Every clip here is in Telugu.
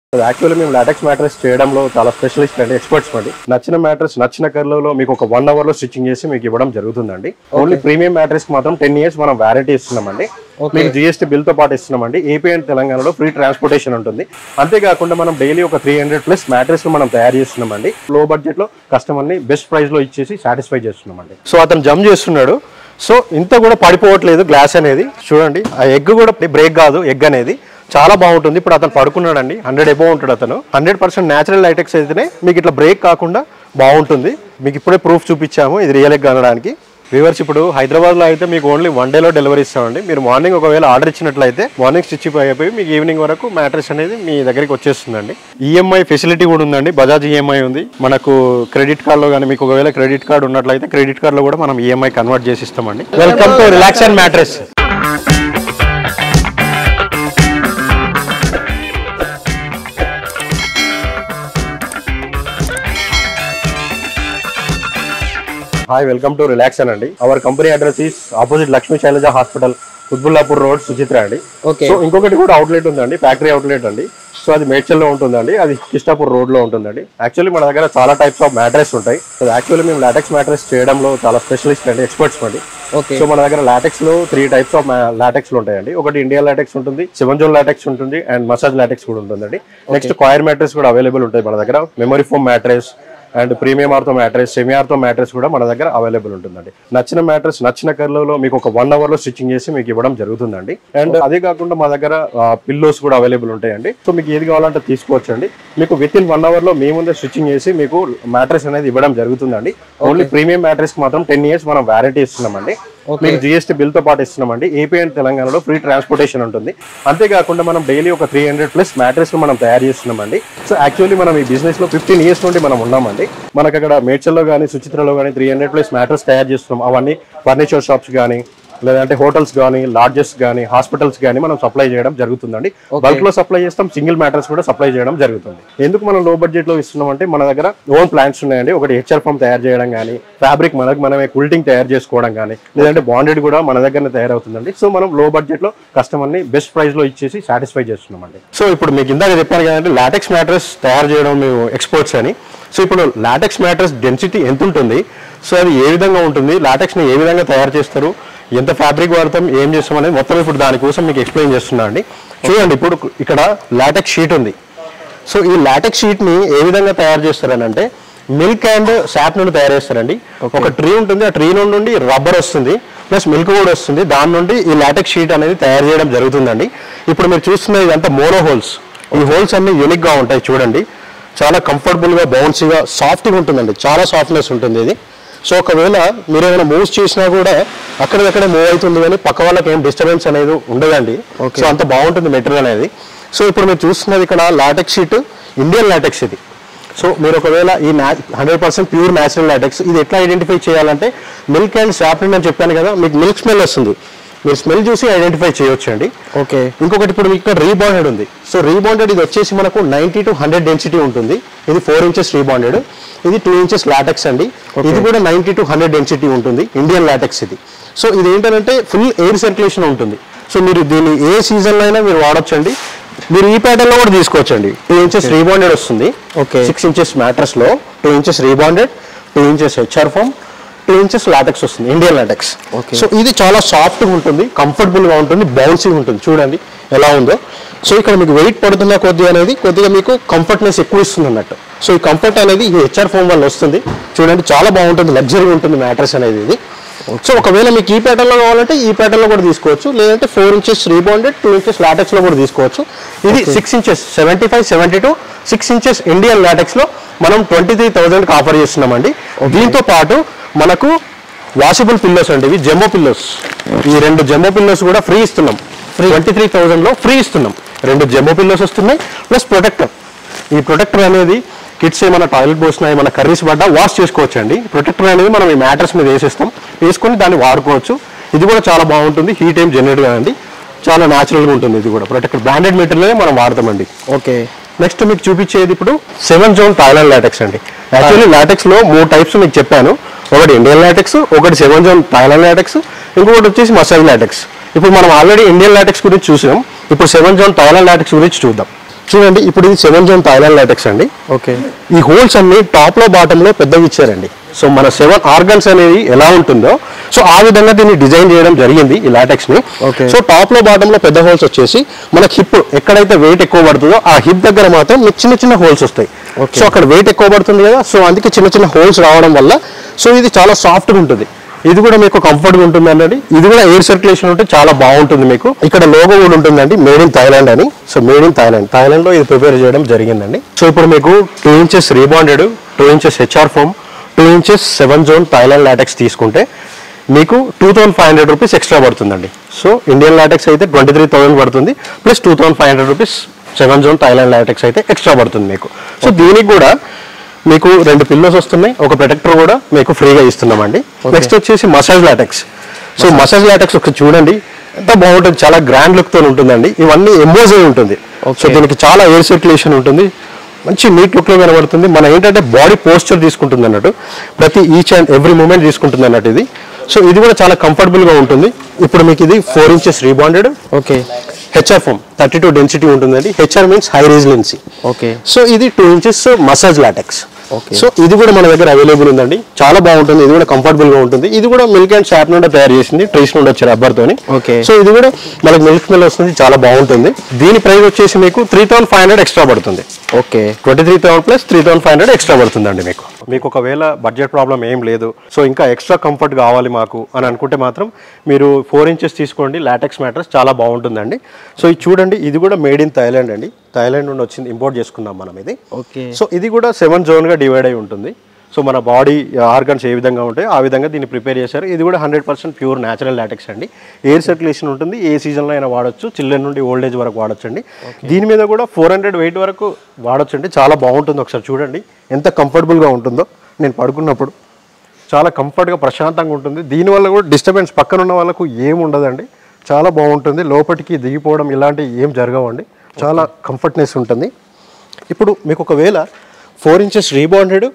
యాక్చువల్లీ మేము లాటెక్స్ మ్యాట్రెస్ చేయడంలో చాలా స్పెషలిస్ట్ అండి ఎక్స్పర్ట్స్ అండి నచ్చిన మ్యాట్రెస్ నచ్చిన కర్లో మీకు ఒక వన్ అవర్ లో స్టిచ్చింగ్ చేసి మీకు ఇవ్వడం జరుగుతుందండి ఓన్లీ ప్రీమియం మ్యాట్రెస్ కి మాత్రం టెన్ ఇయర్స్ మనం వారంటీ ఇస్తున్నామండి మీకు జిఎస్టీ బిల్ తో పాటు ఇస్తున్నామండి ఏపీ అండ్ తెలంగాణలో ఫ్రీ ట్రాన్స్పోర్టేషన్ ఉంటుంది అంతేకాకుండా మనం డైలీ ఒక త్రీ హండ్రెడ్ ప్లస్ మ్యాట్రెస్ మనం తయారు చేస్తున్నామండి లో బడ్జెట్ లో కస్టమర్ ని బెస్ట్ ప్రైస్ లో ఇచ్చేసి సాటిస్ఫై చేస్తున్నామండి సో అతను జంప్ చేస్తున్నాడు సో ఇంత కూడా పడిపోవట్లేదు గ్లాస్ అనేది చూడండి ఆ ఎగ్ కూడా బ్రేక్ కాదు ఎగ్ అనేది చాలా బాగుంటుంది ఇప్పుడు అతను పడుకున్నాడండి హండ్రెడ్ ఎబో ఉంటాడు అతను హండ్రెడ్ పర్సెంట్ న్యాచురల్ లైటెక్స్ అయితేనే మీకు ఇట్లా బ్రేక్ కాకుండా బాగుంటుంది మీకు ఇప్పుడే ప్రూఫ్ చూపించాము ఇది రియల్ ఎగ్ అనడానికి వ్యూవర్స్ ఇప్పుడు హైదరాబాద్లో అయితే మీకు ఓన్లీ వన్ డేలో డెలివరీ ఇస్తామండి మీరు మార్నింగ్ ఒకవేళ ఆర్డర్ ఇచ్చినట్లయితే మార్నింగ్ స్టిచ్ అయిపోయి మీకు ఈవినింగ్ వరకు మ్యాట్రెస్ అనేది మీ దగ్గరికి వచ్చేస్తుందండి ఈఎంఐ ఫెసిలిటీ కూడా ఉందండి బజాజ్ ఈఎంఐ ఉంది మనకు క్రెడిట్ కార్డులో కానీ మీకు ఒకవేళ క్రెడిట్ కార్డు ఉన్నట్లయితే క్రెడిట్ కార్డులో కూడా మనం ఈఎంఐ కన్వర్ట్ చేసి ఇస్తామండి welcome to relax and mattress hi welcome to Relaxon అండి our company address is opposite Lakshmi Sailaja hospital Qutbullapur road Suchitra అండి Okay. సో ఇంకొకటి కూడా అవుట్లెట్ ఉందండి ఫ్యాక్టరీ అవుట్లెట్ అండి సో అది మేడ్చల్లో ఉంటుందండి అది కిష్టాపూర్ రోడ్ లో ఉంటుందండి యాక్చువల్లీ మన దగ్గర చాలా టైప్స్ ఆఫ్ మ్యాట్రెస్ ఉంటాయి యాక్చువల్లీ మేము లాటెక్స్ మ్యాట్రెస్ చేయడంలో చాలా స్పెషలిస్ట్ అండి ఎక్స్పర్ట్స్ అండి ఓకే సో మన దగ్గర లాటెక్స్ లో త్రీ టైప్స్ ఆఫ్ లాటెక్స్ ఉంటాయండి ఒకటి ఇండియా లాటెక్స్ ఉంటుంది సెవెన్ జోన్ లాటెక్స్ ఉంటుంది అండ్ మసాజ్ లాటెక్స్ కూడా ఉంటుందండి నెక్స్ట్ కాయర్ మ్యాట్రెస్ కూడా అవైలబుల్ ఉంటాయి మన దగ్గర memory foam mattress and premium ortho mattress semi ortho mattress కూడా మన దగ్గర అవైలబుల్ ఉంటుందండి నచ్చిన మ్యాట్రెస్ నచ్చిన కర్లలో మీకు ఒక వన్ అవర్ లో స్టిచ్చింగ్ చేసి మీకు ఇవ్వడం జరుగుతుందండి అండ్ అదే కాకుండా మా దగ్గర పిల్లోస్ కూడా అవైలబుల్ ఉంటాయండి సో మీకు ఏది కావాలంటే తీసుకోవచ్చండి మీకు విత్ ఇన్ వన్ అవర్ లో మీ ముందే స్టిచ్చింగ్ చేసి మీకు మ్యాట్రెస్ అనేది ఇవ్వడం జరుగుతుందండి ఓన్లీ ప్రీమియం మ్యాట్రెస్ కి మాత్రం టెన్ ఇయర్స్ మనం వారంటీ ఇస్తున్నామండి మీకు జిఎస్టీ బిల్ తో పాటు ఇస్తున్నామండి ఏపీ అండ్ తెలంగాణలో ఫ్రీ ట్రాన్స్పోర్టేషన్ ఉంటుంది అంతేకాకుండా మనం డైలీ ఒక త్రీ హండ్రెడ్ ప్లస్ మ్యాట్రెస్ మనం తయారు చేస్తున్నామండి సో యాక్చువల్లీ మనం ఈ బిజినెస్ లో ఫిఫ్టీన్ ఇయర్స్ నుండి మనం ఉన్నామండి మనకు అక్కడ మేడ్చల్లో కానీ సుచిత్రలో కానీ త్రీ హండ్రెడ్ ప్లస్ మ్యాట్రెస్ తయారు చేస్తున్నాం అవన్నీ ఫర్నిచర్ షాప్స్ కానీ లేదంటే హోటల్స్ కానీ లాడ్జెస్ కానీ హాస్పిటల్స్ కానీ మనం సప్లై చేయడం జరుగుతుందండి బల్క్ లో సప్లై చేస్తాం సింగిల్ మ్యాటర్స్ కూడా సప్లై చేయడం జరుగుతుంది ఎందుకు మనం లో బడ్జెట్ లో ఇస్తున్నాం అంటే మన దగ్గర ఓన్ ప్లాంట్స్ ఉన్నాయండి ఒకటి హెచ్ఆర్ ఫామ్ తయారు చేయడం కానీ ఫ్యాబ్రిక్ మనకు మనమే కుల్టింగ్ తయారు చేసుకోవడం కానీ లేదంటే బాండెడ్ కూడా మన దగ్గరనే తయారవుతుందండి సో మనం లో బడ్జెట్ లో కస్టమర్ ని బెస్ట్ ప్రైస్ లో ఇచ్చేసి సాటిస్ఫై చేస్తున్నామండి సో ఇప్పుడు మీకు ఇందాక చెప్పాను కదండి లాటెక్స్ మ్యాట్రెస్ తయారు చేయడం మేము ఎక్స్పర్ట్స్ అని సో ఇప్పుడు లాటెక్స్ మ్యాట్రెస్ డెన్సిటీ ఎంత ఉంటుంది సో అది ఏ విధంగా ఉంటుంది లాటెక్స్ ని ఏ విధంగా తయారు చేస్తారు ఎంత ఫ్యాబ్రిక్ వాడతాం ఏం చేస్తాం అనేది మొత్తం ఇప్పుడు దానికోసం మీకు ఎక్స్ప్లెయిన్ చేస్తున్నా అండి చూడండి ఇప్పుడు ఇక్కడ లాటెక్స్ షీట్ ఉంది సో ఈ లాటెక్స్ షీట్ ని ఏ విధంగా తయారు చేస్తారని అంటే మిల్క్ అండ్ శాప్ నుండి తయారు చేస్తారండి ఒక ట్రీ ఉంటుంది ఆ ట్రీ నుండి రబ్బర్ వస్తుంది ప్లస్ మిల్క్ కూడా వస్తుంది దాని నుండి ఈ లాటెక్స్ షీట్ అనేది తయారు చేయడం జరుగుతుందండి ఇప్పుడు మీరు చూస్తున్న ఇదంతా మోనో హోల్స్ ఈ హోల్స్ అన్ని యూనిక్ గా ఉంటాయి చూడండి చాలా కంఫర్టబుల్ గా బౌన్సీగా సాఫ్ట్గా ఉంటుందండి చాలా సాఫ్ట్నెస్ ఉంటుంది ఇది సో ఒకవేళ మీరు ఏమైనా మూవ్స్ చేసినా కూడా అక్కడికక్కడే మూవ్ అవుతుంది కానీ పక్క వాళ్ళకి ఏం డిస్టర్బెన్స్ అనేది ఉండదండి సో అంత బాగుంటుంది మెటీరియల్ అనేది సో ఇప్పుడు మీరు చూస్తున్నది ఇక్కడ లాటెక్స్ షీట్ ఇండియన్ లాటెక్స్ ఇది సో మీరు ఒకవేళ ఈ hundred percent pure natural latex ఇది ఎట్లా ఐడెంటిఫై చేయాలంటే మిల్క్ అండ్ సాఫ్ట్ అని చెప్పాను కదా మీకు మిల్క్ స్మెల్ వస్తుంది మీరు స్మెల్ చూసి ఐడెంటిఫై చేయొచ్చు అండి ఓకే ఇంకొకటి ఇప్పుడు మీకు ఇక్కడ రీబాండెడ్ ఉంది సో రీబాండెడ్ ఇది వచ్చేసి మనకు నైన్టీ టు హండ్రెడ్ డెన్సిటీ ఉంటుంది ఇది ఫోర్ ఇంచెస్ రీబాండెడ్ ఇది టూ ఇంచెస్ లాటెక్స్ అండి ఇది కూడా నైన్టీ టు హండ్రెడ్ డెన్సిటీ ఉంటుంది ఇండియన్ లాటెక్స్ ఇది సో ఇది ఏంటంటే ఫుల్ ఎయిర్ సర్క్యులేషన్ ఉంటుంది సో మీరు దీన్ని ఏ సీజన్లో అయినా మీరు వాడొచ్చండి మీరు ఈ ప్యాటర్న్ లో కూడా తీసుకోవచ్చండి టూ ఇంచెస్ రీబాండెడ్ వస్తుంది Okay. సిక్స్ ఇంచెస్ మ్యాట్రస్ లో two inches rebonded two inches HR foam two inches latex వస్తుంది ఇండియన్ లాటెక్స్ Okay. సో ఇది చాలా సాఫ్ట్ గా ఉంటుంది కంఫర్టబుల్ గా ఉంటుంది బౌన్సింగ్ ఉంటుంది చూడండి ఎలా ఉందో సో ఇక్కడ మీకు వెయిట్ పడుతున్న కొద్ది అనేది కొద్దిగా మీకు కంఫర్ట్నెస్ ఎక్కువ ఇస్తుంది అన్నట్టు సో ఈ కంఫర్ట్ అనేది ఈ హెచ్ఆర్ ఫోమ్ వల్ల వస్తుంది చూడండి చాలా బాగుంటుంది లగ్జరీ ఉంటుంది మ్యాట్రస్ అనేది ఇది సో ఒకవేళ మీకు ఈ ప్యాటర్న్ లో కావాలంటే ఈ ప్యాటర్న్ లో కూడా తీసుకోవచ్చు లేదంటే four inches rebounded two inches latex లో కూడా తీసుకోవచ్చు ఇది six inches seventy five seventy two six inches Indian latex లో మనం ట్వంటీ త్రీ థౌసండ్కి ఆఫర్ చేస్తున్నామండి దీంతో పాటు మనకు వాషబుల్ పిల్లోస్ అండి ఇవి జెమ్మో పిల్లోస్ ఈ రెండు జెమ్మో పిల్లోస్ కూడా ఫ్రీ ఇస్తున్నాం ఫ్రీ ట్వంటీ త్రీ థౌసండ్లో ఫ్రీ ఇస్తున్నాం రెండు జెమ్మో పిల్లోస్ వస్తున్నాయి ప్లస్ ప్రొటెక్టర్ ఈ ప్రొటెక్టర్ అనేది కిడ్స్ ఏమైనా టాయిలెట్ పోసినా ఏమైనా కర్రీస్ పడ్డా వాష్ చేసుకోవచ్చు అండి ప్రొటెక్టర్ అనేది మనం ఈ మ్యాటర్స్ మీద వేసేస్తాం వేసుకొని దాన్ని వాడుకోవచ్చు ఇది కూడా చాలా బాగుంటుంది హీట్ ఏం జనరేట్ కాదండి చాలా న్యాచురల్గా ఉంటుంది ఇది కూడా ప్రొటెక్టర్ బ్రాండెడ్ మెటీరియల్ మనం వాడతామండి ఓకే నెక్స్ట్ మీకు చూపించేది ఇప్పుడు సెవెన్ జోన్ థాయిలాండ్ లాటెక్స్ అండి యాక్చువల్లీ లాటెక్స్ లో మూడు టైప్స్ మీకు చెప్పాను ఒకటి ఇండియన్ లాటెక్స్ ఒకటి సెవెన్ జోన్ థాయిలాండ్ లాటెక్స్ ఇంకొకటి వచ్చేసి మసాజ్ లాటెక్స్ ఇప్పుడు మనం ఆల్రెడీ ఇండియన్ లాటెక్స్ గురించి చూసాం ఇప్పుడు సెవెన్ జోన్ థాయిలాండ్ లాటెక్స్ గురించి చూద్దాం చూడండి ఇప్పుడు ఇది సెవెన్ జోన్ థైలాండ్ లాటెక్స్ అండి ఓకే ఈ హోల్స్ అన్ని టాప్ లో బాటమ్ లో పెద్దవి ఇచ్చారండి సో మన సెవెన్ ఆర్గన్స్ అనేది ఎలా ఉంటుందో సో ఆ విధంగా దీన్ని డిజైన్ చేయడం జరిగింది ఈ లాటెక్స్ ని Okay. సో టాప్ లో బాటమ్ లో పెద్ద హోల్స్ వచ్చేసి మనకి హిప్ ఎక్కడైతే వెయిట్ ఎక్కువ పడుతుందో ఆ హిప్ దగ్గర మాత్రం మీకు చిన్న చిన్న హోల్స్ వస్తాయి Okay. సో అక్కడ వెయిట్ ఎక్కువ పడుతుంది కదా సో అందుకే చిన్న చిన్న హోల్స్ రావడం వల్ల సో ఇది చాలా సాఫ్ట్ గా ఉంటుంది ఇది కూడా మీకు కంఫర్ట్ గా ఉంటుంది అన్నది ఇది కూడా ఎయిర్ సర్క్యులేషన్ ఉంటే చాలా బాగుంటుంది మీకు ఇక్కడ లోగో కూడా ఉంటుందండి మేడ్ ఇన్ థైలాండ్ అని so made in Thailand Thailand లో ఇది ప్రిపేర్ చేయడం జరిగిందండి సో ఇప్పుడు మీకు two inches rebonded two inches HR foam two inches seven zone Thailand latex తీసుకుంటే మీకు two thousand five hundred rupees extra పడుతుందండి సో ఇండియన్ లాటెక్స్ అయితే ట్వంటీ త్రీ థౌసండ్ పడుతుంది plus two thousand five hundred rupees seven zone Thailand latex అయితే ఎక్స్ట్రా పడుతుంది మీకు సో దీనికి కూడా మీకు రెండు పిల్లోస్ వస్తున్నాయి ఒక ప్రొటెక్టర్ కూడా మీకు ఫ్రీగా ఇస్తున్నామండి నెక్స్ట్ వచ్చేసి massage latex so massage latex ఒకటి చూడండి ఎంత బాగుంటుంది చాలా గ్రాండ్ లుక్ తో ఉంటుందండి ఇవన్నీ ఎంబోజ్ అయి ఉంటుంది సో దీనికి చాలా ఎయిర్ సర్క్యులేషన్ ఉంటుంది మంచి నీట్ లుక్ లో కనబడుతుంది మనం ఏంటంటే బాడీ పోస్చర్ తీసుకుంటుంది అన్నట్టు ప్రతి ఈచ్ అండ్ ఎవ్రీ మూమెంట్ తీసుకుంటుంది అన్నట్టు ఇది సో ఇది కూడా చాలా కంఫర్టబుల్ గా ఉంటుంది ఇప్పుడు మీకు ఇది four inches rebonded okay HR foam thirty two density ఉంటుందండి HR means high resiliency okay so ఇది two inches massage latex Okay. So ఇది కూడా మన దగ్గర అవైలబుల్ ఉందండి చాలా బాగుంటుంది ఇది కూడా కంఫర్టబుల్ గా ఉంటుంది ఇది కూడా మిల్క్ అండ్ షాప్ నుండి తయారు చేసింది ట్రీస్ నుండి వచ్చే రబ్బర్ తోని Okay. సో ఇది కూడా మనకి మిల్క్ స్మెల్ వస్తుంది చాలా బాగుంటుంది దీని ప్రైస్ వచ్చేసి మీకు three thousand five hundred extra పడుతుంది okay twenty three thousand plus three thousand five hundred extra పడుతుందండి మీకు మీకు ఒకవేళ బడ్జెట్ ప్రాబ్లం ఏం లేదు సో ఇంకా ఎక్స్ట్రా కంఫర్ట్ కావాలి మాకు అని అనుకుంటే మాత్రం మీరు ఫోర్ ఇంచెస్ తీసుకోండి లాటెక్స్ మ్యాట్రస్ చాలా బాగుంటుందండి సో ఇది చూడండి ఇది కూడా మేడ్ ఇన్ థైలాండ్ అండి థైలాండ్ నుండి వచ్చింది ఇంపోర్ట్ చేసుకున్నాం మనం ఇది ఓకే సో ఇది కూడా సెవెన్ జోన్గా డివైడ్ అయి ఉంటుంది సో మన బాడీ ఆర్గన్స్ ఏ విధంగా ఉంటాయో ఆ విధంగా దీన్ని ప్రిపేర్ చేశారు ఇది కూడా hundred percent pure natural latex అండి ఎయిర్ సర్క్యులేషన్ ఉంటుంది ఏ సీజన్లో అయినా వాడచ్చు చిల్డ్రన్ నుండి ఓల్డ్ ఏజ్ వరకు వాడచ్చు అండి దీని మీద కూడా ఫోర్ హండ్రెడ్ వెయిట్ వరకు వాడచ్చు అండి చాలా బాగుంటుంది ఒకసారి చూడండి ఎంత కంఫర్టబుల్గా ఉంటుందో నేను పడుకున్నప్పుడు చాలా కంఫర్ట్గా ప్రశాంతంగా ఉంటుంది దీనివల్ల కూడా డిస్టర్బెన్స్ పక్కన ఉన్న వాళ్ళకు ఏం ఉండదండి చాలా బాగుంటుంది లోపలికి దిగిపోవడం ఇలాంటివి ఏం జరగవండి చాలా కంఫర్ట్నెస్ ఉంటుంది ఇప్పుడు మీకు ఒకవేళ four inches rebonded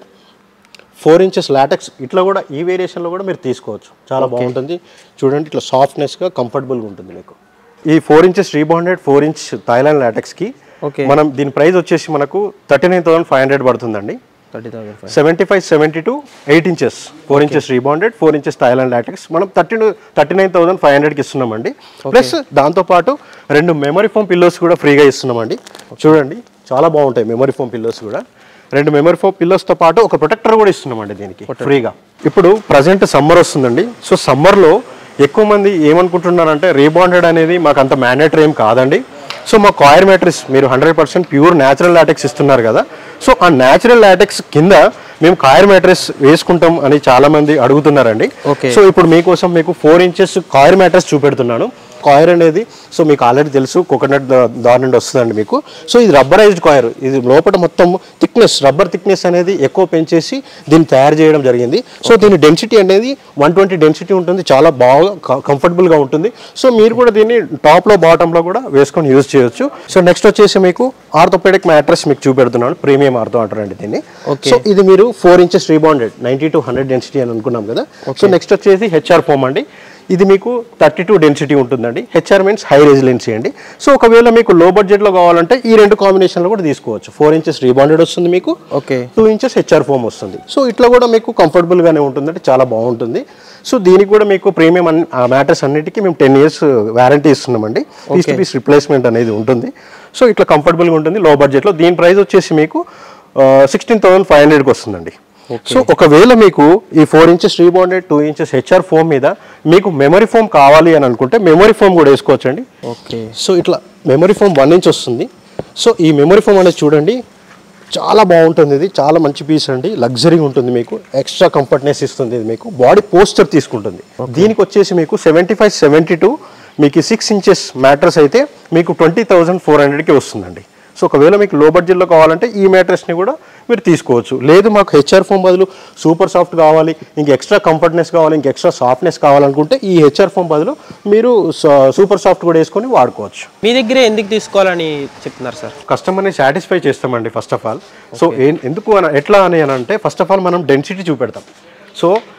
four inches latex ఇట్లా కూడా ఈ వేరియేషన్లో కూడా మీరు తీసుకోవచ్చు చాలా బాగుంటుంది చూడండి ఇట్లా సాఫ్ట్నెస్గా కంఫర్టబుల్గా ఉంటుంది మీకు ఈ four inches rebonded four inch Thailand లాటెక్స్కి Okay. మనం దీని ప్రైస్ వచ్చేసి మనకు thirty nine thousand five hundred పడుతుందండి thirty thousand five seventy five seventy two eight inches four inches rebonded four inches Thailand latex మనం thirty thirty nine thousand five హండ్రెడ్కి ఇస్తున్నామండి ప్లస్ దాంతోపాటు రెండు మెమరీ ఫోమ్ పిల్లోస్ కూడా ఫ్రీగా ఇస్తున్నామండి చూడండి చాలా బాగుంటాయి మెమరీ ఫోమ్ పిల్లోస్ కూడా రెండు మెమరీ ఫోమ్ పిల్లోస్తో పాటు ఒక ప్రొటెక్టర్ కూడా ఇస్తున్నామండి దీనికి ఫ్రీగా ఇప్పుడు ప్రజెంట్ సమ్మర్ వస్తుందండి సో సమ్మర్లో ఎక్కువ మంది ఏమనుకుంటున్నారంటే రీబాండెడ్ అనేది మాకు అంత మ్యాండేటరీ ఏం కాదండి సో మా కాయర్ మ్యాట్రిక్స్ మీరు hundred percent pure natural latex ఇస్తున్నారు కదా సో ఆ న్యాచురల్ లాటెక్స్ కింద మేము కాయర్ మ్యాట్రెస్ వేసుకుంటాం అని చాలా మంది అడుగుతున్నారండి Okay. సో ఇప్పుడు మీకోసం మీకు ఫోర్ ఇంచెస్ కాయర్ మ్యాట్రెస్ చూపెడుతున్నాను కాయర్ అనేది సో మీకు ఆల్రెడీ తెలుసు కోకోనట్ దాని నుండి వస్తుందండి మీకు సో ఇది రబ్బరైజ్డ్ కాయర్ ఇది లోపల మొత్తం థిక్నెస్ రబ్బర్ థిక్నెస్ అనేది ఎక్కువ పెంచేసి దీన్ని తయారు చేయడం జరిగింది సో దీని డెన్సిటీ అనేది వన్ ట్వంటీ డెన్సిటీ ఉంటుంది చాలా బాగా కంఫర్టబుల్గా ఉంటుంది సో మీరు కూడా దీన్ని టాప్లో బాటంలో కూడా వేసుకొని యూజ్ చేయొచ్చు సో నెక్స్ట్ వచ్చేసి మీకు ఆర్థోపెడిక్ మ్యాట్రెస్ మీకు చూపెడుతున్నాను ప్రీమియం ఆర్థో అంటారండి దీన్ని Okay. సో ఇది మీరు four inches rebonded ninety to hundred density అని అనుకున్నాం కదా సో నెక్స్ట్ వచ్చేసి హెచ్ఆర్ ఫోమ్ అండి ఇది మీకు థర్టీ టూ డెన్సిటీ ఉంటుందండి హెచ్ఆర్ మీన్స్ హై రెసిలెన్సీ అండి సో ఒకవేళ మీకు లో బడ్జెట్లో కావాలంటే ఈ రెండు కాంబినేషన్లో కూడా తీసుకోవచ్చు ఫోర్ ఇంచెస్ రీబాండెడ్ వస్తుంది మీకు okay two inches HR foam వస్తుంది సో ఇట్లా కూడా మీకు కంఫర్టబుల్గానే ఉంటుందంటే చాలా బాగుంటుంది సో దీనికి కూడా మీకు ప్రీమియం మ్యాటర్స్ అన్నిటికీ మేము టెన్ ఇయర్స్ వారంటీ ఇస్తున్నామండి పీస్ టు పీస్ రిప్లేస్మెంట్ అనేది ఉంటుంది సో ఇట్లా కంఫర్టబుల్గా ఉంటుంది లో బడ్జెట్లో దీని ప్రైస్ వచ్చేసి మీకు సిక్స్టీన్ థౌసండ్ ఫైవ్ హండ్రెడ్కి వస్తుందండి సో ఒకవేళ మీకు ఈ four inches rebonded two inches HR foam మీద మీకు మెమరీ ఫోమ్ కావాలి అని అనుకుంటే మెమరీ ఫోమ్ కూడా వేసుకోవచ్చండి ఓకే సో ఇట్లా మెమరీ ఫోమ్ వన్ ఇంచ్ వస్తుంది సో ఈ మెమరీ ఫోమ్ అనేది చూడండి చాలా బాగుంటుంది ఇది చాలా మంచి పీస్ అండి లగ్జరీగా ఉంటుంది మీకు ఎక్స్ట్రా కంఫర్ట్నెస్ ఇస్తుంది ఇది మీకు బాడీ పోస్టర్ తీసుకుంటుంది దీనికి వచ్చేసి మీకు సెవెంటీ ఫైవ్ సెవెంటీ టూ మీకు సిక్స్ ఇంచెస్ మ్యాట్రస్ అయితే మీకు ట్వంటీ థౌజండ్ ఫోర్ హండ్రెడ్కి వస్తుందండి సో ఒకవేళ మీకు లో బడ్జెట్లో కావాలంటే ఈ మ్యాట్రస్ని కూడా మీరు తీసుకోవచ్చు లేదు మాకు హెచ్ఆర్ ఫోమ్ బదులు సూపర్ సాఫ్ట్ కావాలి ఇంక ఎక్స్ట్రా కంఫర్ట్నెస్ కావాలి ఇంక ఎక్స్ట్రా సాఫ్ట్నెస్ కావాలనుకుంటే ఈ హెచ్ఆర్ ఫోమ్ బదులు మీరు సూపర్ సాఫ్ట్ కూడా వేసుకొని వాడుకోవచ్చు మీ దగ్గరే ఎందుకు తీసుకోవాలని చెప్తున్నారు సార్ కస్టమర్ని సాటిస్ఫై చేస్తామండి ఫస్ట్ ఆఫ్ ఆల్ సో ఎందుకు అని ఎట్లా అని అని అంటే ఫస్ట్ ఆఫ్ ఆల్ మనం డెన్సిటీ చూపెడతాం సో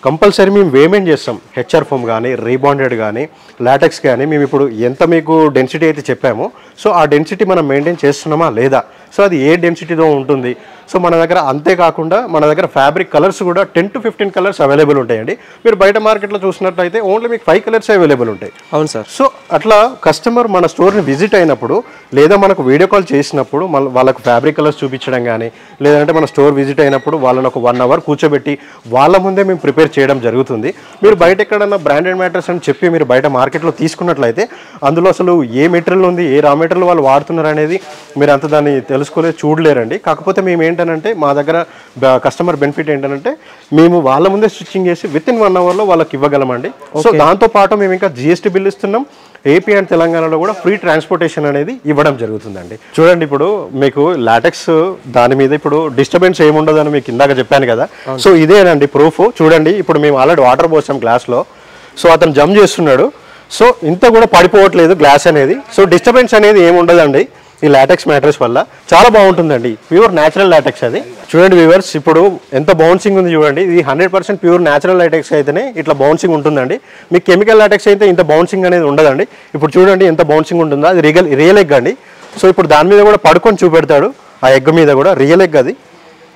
కంపల్సరీ మేము వేమెంట్ చేస్తాం హెచ్ఆర్ ఫోమ్ కానీ రీబాండెడ్ కానీ లాటెక్స్ కానీ మేము ఇప్పుడు ఎంత మీకు డెన్సిటీ అయితే చెప్పామో సో ఆ డెన్సిటీ మనం మెయింటైన్ చేస్తున్నామా లేదా సో అది ఏ డెన్సిటీతో ఉంటుంది సో మన దగ్గర అంతేకాకుండా మన దగ్గర ఫ్యాబ్రిక్ కలర్స్ కూడా ten to fifteen colours available ఉంటాయండి మీరు బయట మార్కెట్లో చూసినట్లయితే ఓన్లీ మీకు ఫైవ్ కలర్స్ అవైలబుల్ ఉంటాయి అవును సార్ సో అట్లా కస్టమర్ మన స్టోర్ని విజిట్ అయినప్పుడు లేదా మనకు వీడియో కాల్ చేసినప్పుడు మన వాళ్ళకు ఫ్యాబ్రిక్ కలర్స్ చూపించడం కానీ లేదంటే మన స్టోర్ విజిట్ అయినప్పుడు వాళ్ళని ఒక వన్ అవర్ కూర్చోబెట్టి వాళ్ళ ముందే మేము ప్రిపేర్ చేయడం జరుగుతుంది మీరు బయట ఎక్కడన్నా బ్రాండెడ్ మ్యాటర్స్ అని చెప్పి మీరు బయట మార్కెట్లో తీసుకున్నట్లయితే అందులో అసలు ఏ మెటీరియల్ ఉంది ఏ రా మెటీరియల్ వాళ్ళు వాడుతున్నారు అనేది మీరు అంత దాన్ని తెలుసుకోలేదు చూడలేరండి కాకపోతే మేము ఏంటనంటే మా దగ్గర కస్టమర్ బెనిఫిట్ ఏంటంటే మేము వాళ్ళ ముందే స్టిచ్చింగ్ చేసి విత్ ఇన్ వన్ అవర్లో వాళ్ళకి ఇవ్వగలమండి సో దాంతో పాటు మేము ఇంకా జిఎస్టీ బిల్ ఇస్తున్నాం ఏపీ అండ్ తెలంగాణలో కూడా ఫ్రీ ట్రాన్స్పోర్టేషన్ అనేది ఇవ్వడం జరుగుతుందండి చూడండి ఇప్పుడు మీకు లాటెక్స్ దాని మీద ఇప్పుడు డిస్టర్బెన్స్ ఏముండదని మీకు ఇందాక చెప్పాను కదా సో ఇదేనండి ప్రూఫ్ చూడండి ఇప్పుడు మేము ఆల్రెడీ వాటర్ పోసాం గ్లాస్లో సో అతను జంప్ చేస్తున్నాడు సో ఇంత కూడా పడిపోవట్లేదు గ్లాస్ అనేది సో డిస్టర్బెన్స్ అనేది ఏమి ఉండదండి ఈ లాటెక్స్ మ్యాట్రెస్ వల్ల చాలా బాగుంటుందండి ప్యూర్ న్యాచురల్ లాటెక్స్ అది చూడండి వ్యూవర్స్ ఇప్పుడు ఎంత బౌన్సింగ్ ఉంది చూడండి ఇది hundred percent pure natural latex అయితేనే ఇట్లా బౌన్సింగ్ ఉంటుందండి మీకు కెమికల్ లాటెక్స్ అయితే ఇంత బౌన్సింగ్ అనేది ఉండదండి ఇప్పుడు చూడండి ఎంత బౌన్సింగ్ ఉంటుందో అది రియల్ రియల్ ఎగ్ అండి సో ఇప్పుడు దాని మీద కూడా పడుకొని చూపెడతాడు ఆ ఎగ్ మీద కూడా రియల్ ఎగ్ అది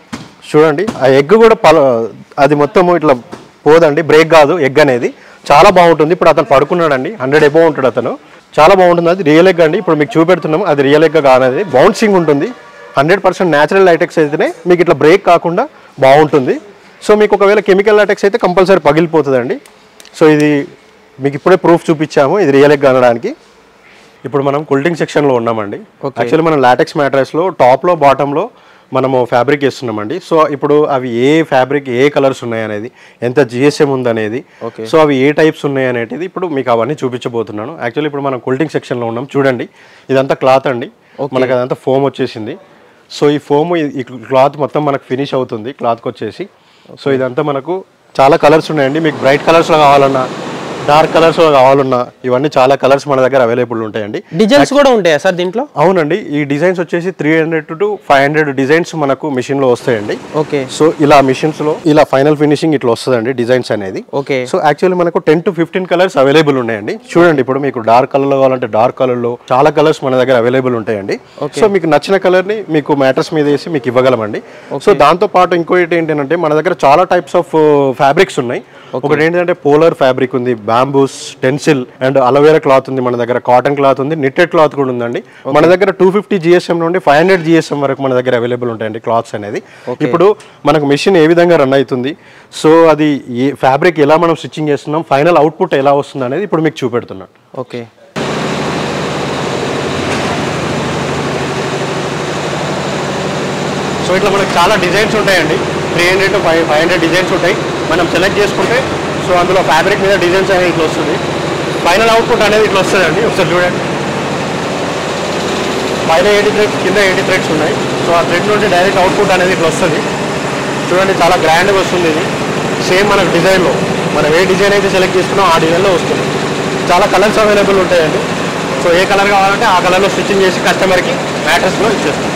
చూడండి ఆ ఎగ్ కూడా పల అది మొత్తం ఇట్లా పోదండి బ్రేక్ కాదు ఎగ్ అనేది చాలా బాగుంటుంది ఇప్పుడు అతను పడుకున్నాడండి హండ్రెడ్ ఎబో ఉంటాడు అతను చాలా బాగుంటుంది అది రియల్ ఎగ్ అండి ఇప్పుడు మీకు చూపెడుతున్నాము అది రియల్ ఎగ్ కానది బౌన్సింగ్ ఉంటుంది హండ్రెడ్ పర్సెంట్ న్యాచురల్ లైటెక్స్ అయితేనే మీకు ఇట్లా బ్రేక్ కాకుండా బాగుంటుంది సో మీకు ఒకవేళ కెమికల్ లాటెక్స్ అయితే కంపల్సరీ పగిలిపోతుందండి సో ఇది మీకు ఇప్పుడే ప్రూఫ్ చూపించాము ఇది రియల్ ఎగ్ అనడానికి ఇప్పుడు మనం కుల్టింగ్ సెక్షన్లో ఉన్నామండి యాక్చువల్లీ మనం లాటెక్స్ మ్యాట్రస్లో టాప్లో బాటంలో మనము ఫ్యాబ్రిక్ వేస్తున్నామండి సో ఇప్పుడు అవి ఏ ఫ్యాబ్రిక్ ఏ కలర్స్ ఉన్నాయి అనేది ఎంత జిఎస్ఎం ఉందనేది సో అవి ఏ టైప్స్ ఉన్నాయి అనేది ఇప్పుడు మీకు అవన్నీ చూపించబోతున్నాను యాక్చువల్లీ ఇప్పుడు మనం కుల్టింగ్ సెక్షన్లో ఉన్నాం చూడండి ఇదంతా క్లాత్ అండి మనకి అదంతా ఫోమ్ వచ్చేసింది సో ఈ ఫోమ్ ఈ క్లాత్ మొత్తం మనకు ఫినిష్ అవుతుంది క్లాత్కి వచ్చేసి సో ఇదంతా మనకు చాలా కలర్స్ ఉన్నాయండి మీకు బ్రైట్ కలర్స్లో కావాలన్నా డార్క్ కలర్స్లో కావాలన్నా ఇవన్నీ చాలా కలర్స్ మన దగ్గర అవైలబుల్ ఉంటాయండి డిజైన్స్ కూడా ఉంటాయా సార్ దీంట్లో అవునండి ఈ డిజైన్స్ వచ్చేసి three hundred to five hundred designs మనకు machine లో వస్తాయండి ఓకే సో ఇలా machines లో ఇలా ఫైనల్ ఫినిషింగ్ ఇట్లా వస్తుందండి డిజైన్స్ అనేది ఓకే సో యాక్చువల్లీ మనకు ten to fifteen colours available ఉన్నాయండి చూడండి ఇప్పుడు మీకు డార్క్ కలర్ లో కావాలంటే డార్క్ కలర్ లో చాలా కలర్స్ మన దగ్గర అవైలబుల్ ఉంటాయండి సో మీకు నచ్చిన కలర్ ని మీకు మ్యాటర్స్ మీద వేసి మీకు ఇవ్వగలమండి సో దాంతో పాటు ఇంకోటి ఏంటంటే మన దగ్గర చాలా టైప్స్ ఆఫ్ ఫ్యాబ్రిక్స్ ఉన్నాయి ఒకటి ఏంటంటే పోలర్ ఫ్యాబ్రిక్ ఉంది bamboos Tencel and aloe vera cloth ఉంది మన దగ్గర కాటన్ క్లాత్ ఉంది నిట్టెడ్ క్లాత్ కూడా ఉందండి మన దగ్గర టూ ఫిఫ్టీ జిఎస్ఎం నుండి ఫైవ్ హండ్రెడ్ జిఎస్ఎం వరకు మన దగ్గర అవైలబుల్ ఉంటాయండి క్లాత్స్ అనేది ఇప్పుడు మనకు మెషిన్ ఏ విధంగా రన్ అవుతుంది సో అది ఏ ఫ్యాబ్రిక్ ఎలా మనం స్టిచ్చింగ్ చేస్తున్నాం ఫైనల్ అవుట్పుట్ ఎలా వస్తుంది అనేది ఇప్పుడు మీకు చూపెడుతున్నాను ఓకే సో ఇట్లా మనకు చాలా డిజైన్స్ ఉంటాయండి three hundred to five five hundred designs ఉంటాయి మనం సెలెక్ట్ చేసుకుంటే సో అందులో ఫ్యాబ్రిక్ మీద డిజైన్స్ అనేది ఇట్లా వస్తుంది ఫైనల్ అవుట్పుట్ అనేది ఇట్లా వస్తుందండి ఒకసారి చూడండి పైన ఎయిటీ థ్రెడ్స్ కింద ఎయిటీ థ్రెడ్స్ ఉన్నాయి సో ఆ థ్రెడ్ నుండి డైరెక్ట్ అవుట్పుట్ అనేది ఇట్లా వస్తుంది చూడండి చాలా గ్రాండ్గా వస్తుంది ఇది సేమ్ మనకు డిజైన్లో మనం ఏ డిజైన్ అయితే సెలెక్ట్ చేసుకున్నామో ఆ డిజైన్లో వస్తుంది చాలా కలర్స్ అవైలబుల్ ఉంటాయండి సో ఏ కలర్ కావాలంటే ఆ కలర్లో స్టిచ్చింగ్ చేసి కస్టమర్కి మ్యాట్రస్లో ఇచ్చేస్తాం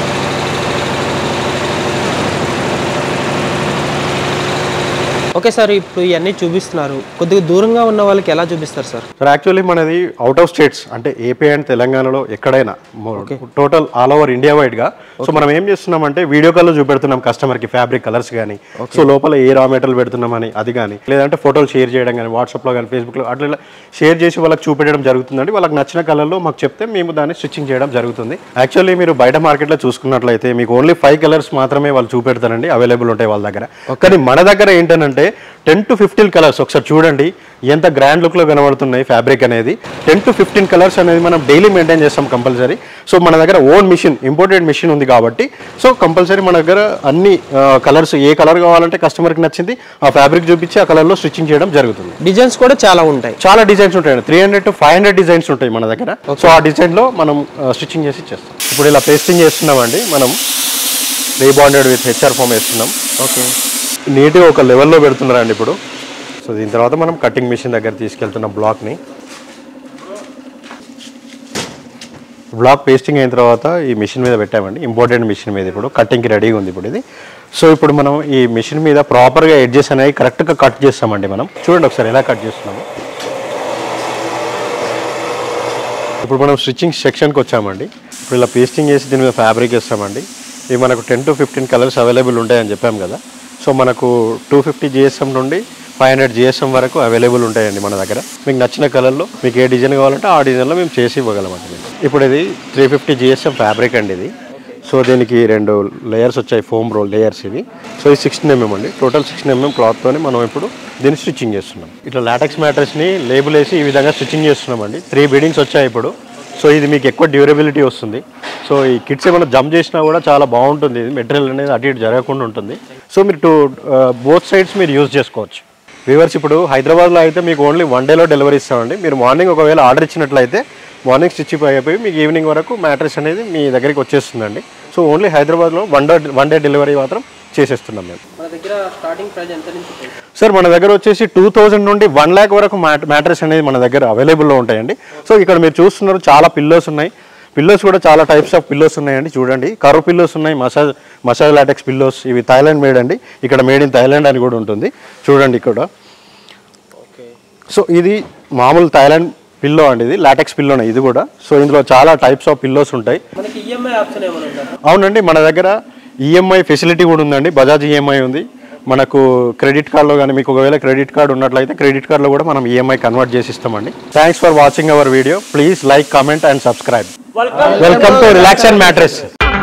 ఓకే సార్ ఇప్పుడు ఇవన్నీ చూపిస్తున్నారు కొద్దిగా దూరంగా ఉన్న వాళ్ళకి ఎలా చూపిస్తారు సార్ సార్ యాక్చువల్లీ మనది అవుట్ ఆఫ్ స్టేట్స్ అంటే ఏపీ అండ్ తెలంగాణలో ఎక్కడైనా total all over India wide గా సో మనం ఏం చేస్తున్నామంటే వీడియో కాల్లో చూపెడుతున్నాం కస్టమర్ కి ఫ్యాబ్రిక్ కలర్స్ కానీ సో లోపల ఏ రా మెటీరియల్ పెడుతున్నామని అది కానీ లేదంటే ఫోటోలు షేర్ చేయడం కానీ వాట్సాప్ లో కానీ ఫేస్బుక్ లో అట్లా షేర్ చేసి వాళ్ళకి చూపెట్టడం జరుగుతుందండి వాళ్ళకి నచ్చిన కలర్లో మాకు చెప్తే మేము దాన్ని స్టిచ్చింగ్ చేయడం జరుగుతుంది యాక్చువల్లీ మీరు బయట మార్కెట్లో చూసుకున్నట్లయితే మీకు ఓన్లీ ఫైవ్ కలర్స్ మాత్రమే వాళ్ళు చూపెడతారండి అవైలబుల్ ఉంటాయి వాళ్ళ దగ్గర కానీ మన దగ్గర ఏంటంటే టెన్ టు ఫిఫ్టీన్ కలర్స్ ఒకసారి చూడండి ఎంత గ్రాండ్ లుక్లో కనబడుతున్నాయి ఫ్యాబ్రిక్ అనేది టెన్ టు ఫిఫ్టీన్ కలర్స్ అనేది మనం డైలీ మెయింటైన్ చేస్తాం కంపల్సరీ సో మన దగ్గర ఓన్ మిషన్ ఇంపోర్టెడ్ మిషన్ ఉంది కాబట్టి సో కంపల్సరీ మన దగ్గర అన్ని కలర్స్ ఏ కలర్ కావాలంటే కస్టమర్కి నచ్చింది ఆ ఫ్యాబ్రిక్ చూపించి ఆ కలర్లో స్టిచ్చింగ్ చేయడం జరుగుతుంది డిజైన్స్ కూడా చాలా ఉంటాయి చాలా డిజైన్స్ ఉంటాయండి three hundred to five hundred designs ఉంటాయి మన దగ్గర సో ఆ డిజైన్లో మనం స్టిచ్చింగ్ చేసి ఇచ్చేస్తాం ఇప్పుడు ఇలా పేస్టింగ్ చేస్తున్నామండి మనం రీబాండెడ్ విత్ హెచ్ఆర్ ఫామ్ వేస్తున్నాం ఓకే నీట్గా ఒక లెవెల్లో పెడుతున్నారండి ఇప్పుడు సో దీని తర్వాత మనం కటింగ్ మిషన్ దగ్గర తీసుకెళ్తున్న బ్లాక్ని బ్లాక్ పేస్టింగ్ అయిన తర్వాత ఈ మిషన్ మీద పెట్టామండి ఇంపార్టెంట్ మిషన్ మీద ఇప్పుడు కటింగ్కి రెడీగా ఉంది ఇప్పుడు ఇది సో ఇప్పుడు మనం ఈ మిషన్ మీద ప్రాపర్గా ఎడ్జెస్ అనేవి కరెక్ట్గా కట్ చేస్తామండి మనం చూడండి ఒకసారి ఎలా కట్ చేస్తున్నాము ఇప్పుడు మనం స్టిచ్చింగ్ సెక్షన్కి వచ్చామండి ఇప్పుడు ఇలా పేస్టింగ్ చేసి దీని మీద ఫ్యాబ్రిక్ వేస్తామండి ఇవి మనకు ten to fifteen colours available ఉంటాయని చెప్పాం కదా సో మనకు టూ ఫిఫ్టీ జిఎస్ఎం నుండి ఫైవ్ హండ్రెడ్ జిఎస్ఎం వరకు అవైలబుల్ ఉంటాయండి మన దగ్గర మీకు నచ్చిన కలర్లో మీకు ఏ డిజైన్ కావాలంటే ఆ డిజైన్లో మేము చేసి ఇవ్వగలమండి మీకు. ఇప్పుడు ఇది త్రీ ఫిఫ్టీ జిఎస్ఎం ఫ్యాబ్రిక్ అండి ఇది సో దీనికి రెండు లేయర్స్ వచ్చాయి ఫోమ్ రోల్ లేయర్స్ ఇవి సో ఇది సిక్స్టీన్ ఎంఎం అండి టోటల్ సిక్స్టీన్ ఎంఎం క్లాత్తోని మనం ఇప్పుడు దీన్ని స్టిచ్చింగ్ చేస్తున్నాం ఇట్లా లాటెక్స్ మ్యాట్రెస్ని లేబుల్ వేసి ఈ విధంగా స్టిచ్చింగ్ చేస్తున్నామండి త్రీ బీడింగ్స్ వచ్చాయి ఇప్పుడు సో ఇది మీకు ఎక్కువ డ్యూరబిలిటీ వస్తుంది సో ఈ కిట్స్ ఏమైనా జంప్ చేసినా కూడా చాలా బాగుంటుంది ఇది మెటీరియల్ అనేది అటు ఇటు జరగకుండా ఉంటుంది సో మీరు టూ బోత్ సైడ్స్ మీరు యూజ్ చేసుకోవచ్చు వ్యూవర్స్ ఇప్పుడు హైదరాబాద్లో అయితే మీకు ఓన్లీ వన్ డేలో డెలివరీ ఇస్తామండి మీరు మార్నింగ్ ఒకవేళ ఆర్డర్ ఇచ్చినట్లయితే మార్నింగ్ స్టిచ్ అయిపోయి మీకు ఈవినింగ్ వరకు మ్యాట్రెస్ అనేది మీ దగ్గరికి వచ్చేస్తుందండి సో ఓన్లీ హైదరాబాద్లో one day one day delivery మాత్రం చేసేస్తున్నాం మేము మన దగ్గర స్టార్టింగ్ ప్రైస్ ఎంత నుంచి ఉంటుంది? సార్ మన దగ్గర వచ్చేసి టూ థౌజండ్ నుండి వన్ ల్యాక్ వరకు మ్యాట్ మ్యాట్రెస్ అనేది మన దగ్గర అవైలబుల్లో ఉంటాయండి సో ఇక్కడ మీరు చూస్తున్నారు చాలా పిల్లోస్ ఉన్నాయి పిల్లోస్ కూడా చాలా టైప్స్ ఆఫ్ పిల్లోస్ ఉన్నాయండి చూడండి కర్వ్ పిల్లోస్ ఉన్నాయి మసాజ్ మసాజ్ లాటెక్స్ పిల్లోస్ ఇవి థాయిలాండ్ మేడ్ అండి ఇక్కడ మేడ్ ఇన్ థాయిలాండ్ అని కూడా ఉంటుంది చూడండి ఇక్కడ ఓకే సో ఇది మామూలు థాయిలాండ్ పిల్లో అండి ఇది లాటెక్స్ పిల్లోనే ఇది కూడా సో ఇందులో చాలా టైప్స్ ఆఫ్ పిల్లోస్ ఉంటాయి మనకి ఈఎంఐ ఆప్షన్ ఏమైనా ఉందా అవునండి మన దగ్గర ఈఎంఐ ఫెసిలిటీ కూడా ఉందండి బజాజ్ ఈఎంఐ ఉంది మనకు క్రెడిట్ కార్డులో కానీ మీకు ఒకవేళ క్రెడిట్ కార్డు ఉన్నట్లయితే క్రెడిట్ కార్డులో కూడా మనం ఈఎంఐ కన్వర్ట్ చేసి ఇస్తామండి thanks for watching our video please like comment and subscribe welcome welcome to relax and mattress